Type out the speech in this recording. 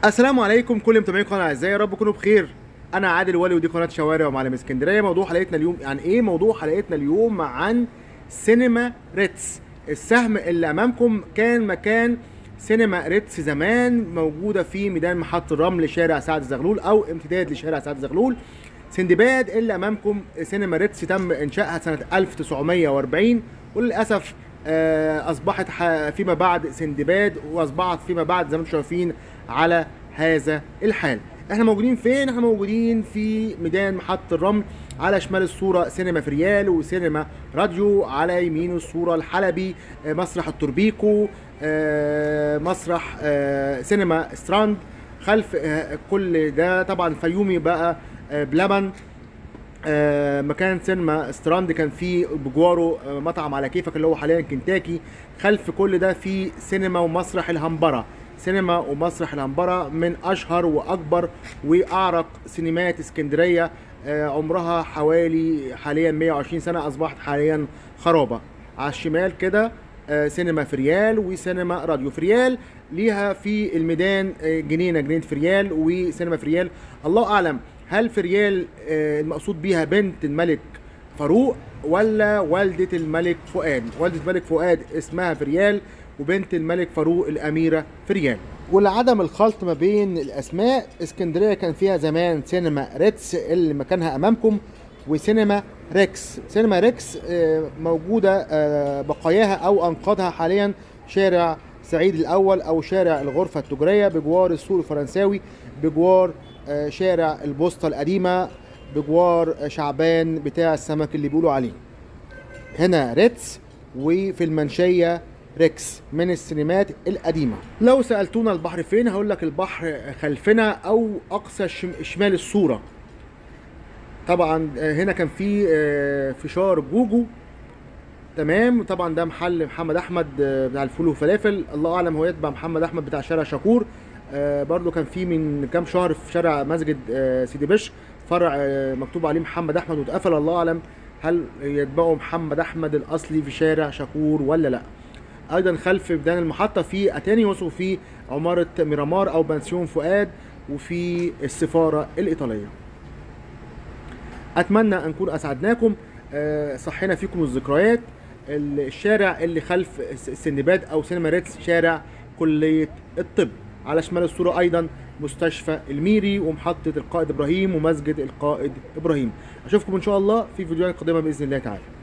السلام عليكم كل متابعين القناه اعزائي يا رب تكونوا بخير انا عادل ولي ودي قناه شوارع ومعلم اسكندريه موضوع حلقتنا اليوم عن ايه موضوع حلقتنا اليوم عن سينما ريتس السهم اللي امامكم كان مكان سينما ريتس زمان موجوده في ميدان محطه الرمل شارع سعد الزغلول او امتداد لشارع سعد الزغلول سندباد اللي امامكم سينما ريتس تم انشائها سنه 1940 وللاسف آه، اصبحت ح- فيما بعد سندباد واصبحت فيما بعد زي ما انتم شايفين على هذا الحال احنا موجودين فين احنا موجودين في ميدان محطة الرمل على شمال الصورة سينما فريال وسينما راديو على يمين الصورة الحلبي آه، مسرح التوربيكو آه، مسرح آه، سينما ستراند خلف آه، كل ده طبعا فيومي بقى آه، بلبن آه، مكان سينما ستراند كان فيه بجواره آه، مطعم على كيفك اللي هو حاليا كنتاكي خلف كل ده في سينما ومسرح الهمبرة سينما ومسرح الهمبرة من اشهر واكبر واعرق سينمات اسكندرية آه، عمرها حوالي حاليا 120 سنة اصبحت حاليا خرابة على الشمال كده آه، سينما فريال وسينما راديو فريال ليها في الميدان آه، جنينه جنينه فريال وسينما فريال الله اعلم هل فريال آه، المقصود بيها بنت الملك فاروق ولا والده الملك فؤاد والده الملك فؤاد اسمها فريال وبنت الملك فاروق الاميره فريال ولعدم الخلط ما بين الاسماء اسكندريه كان فيها زمان سينما ريتس اللي مكانها امامكم وسينما ريكس سينما ريكس آه، موجودة آه، بقاياها أو أنقاضها حاليا شارع سعيد الأول أو شارع الغرفة التجارية بجوار السوق الفرنساوي بجوار آه، شارع البوسطة القديمة بجوار آه، شعبان بتاع السمك اللي بيقولوا عليه هنا ريتس وفي المنشية ريكس من السينمات القديمة لو سألتونا البحر فين هقول لك البحر خلفنا أو أقصى شم- شمال الصورة طبعا آه، هنا كان في آه، فشار جوجو تمام طبعا ده محل محمد احمد آه، بتاع الفول والفلافل الله اعلم هو يتبع محمد احمد بتاع شارع شاكور آه، برضو كان في من كام شهر في شارع مسجد آه، سيدي بشر فرع آه، مكتوب عليه محمد احمد واتقفل الله اعلم هل يتبعوا محمد احمد الاصلي في شارع شاكور ولا لا ايضا خلف ميدان المحطه في اتانيوس وفي عماره ميرامار او بنسيون فؤاد وفي السفاره الايطاليه اتمنى ان نكون اسعدناكم آه، صحينا فيكم الذكريات الشارع اللي خلف الس- السندباد او سينما ريتس شارع كليه الطب على شمال الصوره ايضا مستشفى الميري ومحطه القائد ابراهيم ومسجد القائد ابراهيم اشوفكم ان شاء الله في فيديوهات قادمه باذن الله تعالى